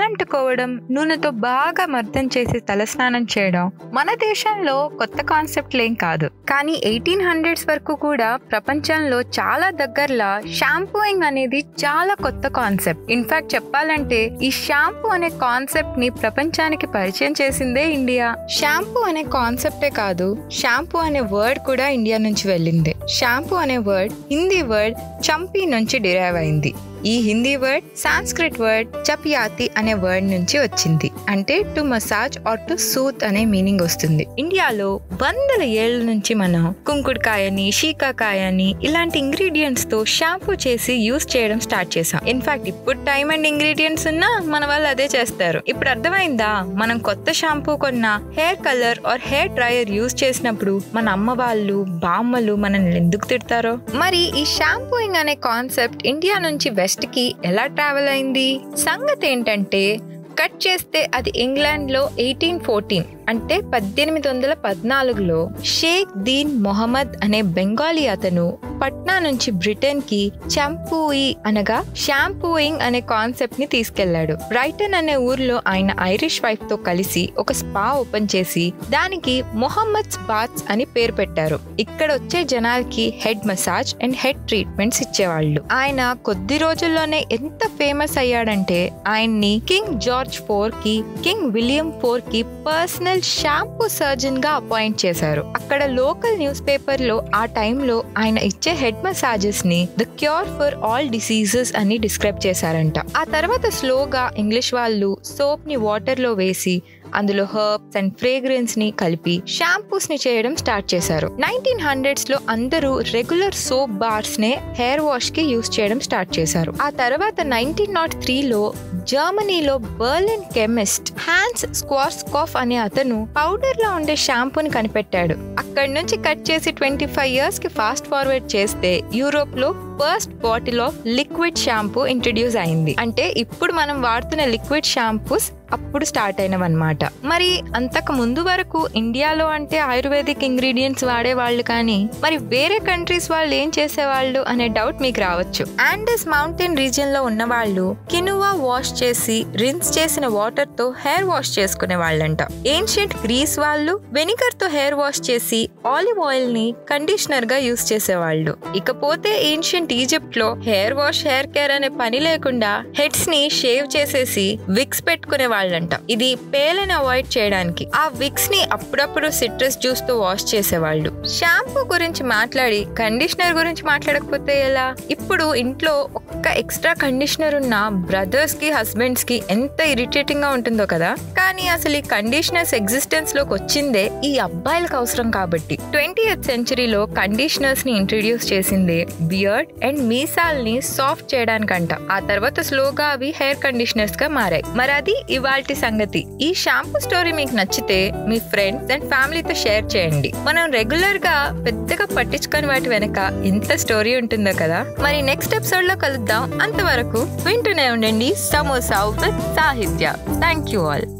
తలంటుకోవడం నూనెతో బాగా మర్దం చేసి తలస్నానం చేయడం మన దేశంలో కొత్త కాన్సెప్ట్లేం కాదు కానీ ఎయిటీన్ హండ్రెడ్స్ వరకు కూడా ప్రపంచంలో చాలా దగ్గరలా షాంపూయింగ్ అనేది చాలా కొత్త కాన్సెప్ట్ ఇన్ఫాక్ట్ చెప్పాలంటే ఈ షాంపూ అనే కాన్సెప్ట్ ని ప్రపంచానికి పరిచయం చేసిందే ఇండియా షాంపూ అనే కాన్సెప్టే కాదు షాంపూ అనే వర్డ్ కూడా ఇండియా నుంచి వెళ్ళింది షాంపూ అనే వర్డ్ హిందీ వర్డ్ చంపీ నుంచి డిరైవ్ అయింది ఈ హిందీ వర్డ్ సాంస్క్రిట్ వర్డ్ చపియాతి అనే వర్డ్ నుంచి వచ్చింది అంటే to massage or to soothe అనే మీనింగ్ వస్తుంది ఇండియాలో వందల ఏళ్ల నుంచి మనం కుంకుడుకాయని షీకాకాయని ఇలాంటి ఇంగ్రీడియంట్స్ తో షాంపూ చేసి యూస్ చేయడం స్టార్ట్ చేసాం ఇన్ఫాక్ట్ ఇప్పుడు టైమ్ అండ్ ఇంగ్రీడియంట్స్ ఉన్నా మన వాళ్ళు అదే చేస్తారు ఇప్పుడు అర్థమైందా మనం కొత్త షాంపూ కొన్న hair colour or hair dryer use చేసినప్పుడు మన అమ్మ వాళ్ళు బామ్మలు మనల్ని ఎందుకు తిడతారో మరి ఈ షాంపూయింగ్ అనే కాన్సెప్ట్ ఇండియా నుంచి వెస్ట్ కి ఎలా ట్రావెల్ అయింది సంగతి ఏంటంటే కట్ చేస్తే అది ఇంగ్లాండ్ లో ఎయిటీన్ ఫోర్టీన్ అంటే పద్దెనిమిది వందల పద్నాలుగులో షేక్ దీన్ మొహమ్మద్ అనే బెంగాలీ అతను పట్నా నుంచి బ్రిటన్ కి చంపూయి అనగా షాంపూయింగ్ అనే కాన్సెప్ట్ ని తీసుకెళ్లాడు బ్రైటన్ అనే ఊర్లో ఆయన ఐరిష్ వైఫ్ తో కలిసి ఒక స్పా ఓపెన్ చేసి దానికి మొహమ్మద్ బాత్స్ అని పేరు పెట్టారు ఇక్కడ వచ్చే జనాలకి head massage and head treatments ఇచ్చేవాళ్ళు ఆయన కొద్ది రోజుల్లోనే ఎంత ఫేమస్ అయ్యాడంటే ఆయన్ని కింగ్ జార్జ్ ఫోర్ కి కింగ్ విలియం ఫోర్ కి పర్సనల్ షాంపూ సర్జన్ గా అపాయింట్ చేశారు అక్కడ లోకల్ న్యూస్ పేపర్ లో ఆ టైంలో ఆయన ఇచ్చే హెడ్ మసాజెస్ ని the cure for all diseases అని డిస్క్రైబ్ చేశారంట ఆ తర్వాత స్లోగా ఇంగ్లీష్ వాళ్ళు సోప్ ని వాటర్ లో వేసి అందులో హర్బ్స్ అండ్ ఫ్రేగ్రెన్స్ ని కలిపి షాంపూస్ ని చేయడం స్టార్ట్ చేశారు నైన్టీన్ హండ్రెడ్స్ లో అందరూ రెగ్యులర్ సోప్ బార్స్ నే హెయిర్ వాష్ కి యూస్ చేయడం స్టార్ట్ చేశారు ఆ తర్వాత నైన్టీన్ నాట్ త్రీలో జర్మనీలో బర్లిన్ కెమిస్ట్ హ్యాన్స్ స్క్వాస్కాఫ్ అనే అతను పౌడర్ లో ఉండే షాంపూని కనిపెట్టాడు అక్కడి నుంచి కట్ చేసి ట్వంటీ ఫైవ్ ఇయర్స్ కి ఫాస్ట్ ఫార్వర్డ్ చేస్తే యూరోప్ లో first bottle of liquid shampoo introduce అయింది అంటే ఇప్పుడు మనం వాడుతున్న లిక్విడ్ షాంపూస్ అప్పుడు స్టార్ట్ అయినవన్నమాట మరి అంతకు ముందు వరకు ఇండియాలో అంటే ఆయుర్వేదిక్ ఇంగ్రీడియంట్స్ వాడేవాళ్ళు కానీ మరి వేరే కంట్రీస్ వాళ్ళు ఏం చేసేవాళ్ళు అనే డౌట్ మీకు రావచ్చు ఆండస్ మౌంటైన్ రీజియన్ లో ఉన్న వాళ్ళు కినువా వాష్ చేసి రిన్స్ చేసిన వాటర్ తో హెయిర్ వాష్ చేసుకునే వాళ్ళంట ఏన్షియంట్ గ్రీస్ వాళ్ళు వెనిగర్ తో హెయిర్ వాష్ చేసి ఆలివ్ ఆయిల్ ని కండిషనర్ గా యూస్ చేసేవాళ్ళు ఇకపోతే ఏన్షియంట్ ఈజిప్ట్ లో హెయిర్ వాష్ హెయిర్ కేర్ అనే పని లేకుండా హెడ్స్ ని షేవ్ చేసేసి విక్స్ పెట్టుకునే వాళ్ళంట ఇది పేలని అవాయిడ్ చేయడానికి ఆ విక్స్ ని అప్పుడప్పుడు సిట్రస్ జ్యూస్ తో వాష్ చేసేవాళ్ళు షాంపూ గురించి మాట్లాడి కండిషనర్ గురించి మాట్లాడకపోతే ఎలా ఇప్పుడు ఇంట్లో ఒక్క ఎక్స్ట్రా కండిషనర్ ఉన్న బ్రదర్స్ కి హస్బెండ్స్ కి ఎంత ఇరిటేటింగ్ గా ఉంటుందో కదా కానీ అసలు ఈ కండిషనర్స్ ఎగ్జిస్టెన్స్ లోకి వచ్చిందే ఈ అబ్బాయిలకు అవసరం కాబట్టి ట్వంటీ సెంచరీలో కండిషనర్స్ ని ఇంట్రడ్యూస్ చేసిందే బియర్డ్ అండ్ మీసాల్ని సాఫ్ట్ చేయడానికంట ఆ తర్వాత స్లోగా అవి హెయిర్ కండిషనర్స్ గా మారాయి మరి అది ఇవాల్టి సంగతి ఈ షాంపూ స్టోరీ మీకు నచ్చితే మీ ఫ్రెండ్స్ అండ్ ఫ్యామిలీతో షేర్ చేయండి మనం రెగ్యులర్ గా పెద్దగా పట్టించుకొని వాటి వెనక ఎంత స్టోరీ ఉంటుందో కదా మరి నెక్స్ట్ ఎపిసోడ్ లో కలుద్దాం అంతవరకు వింటూనే ఉండండి samosa with Sahitya thank you all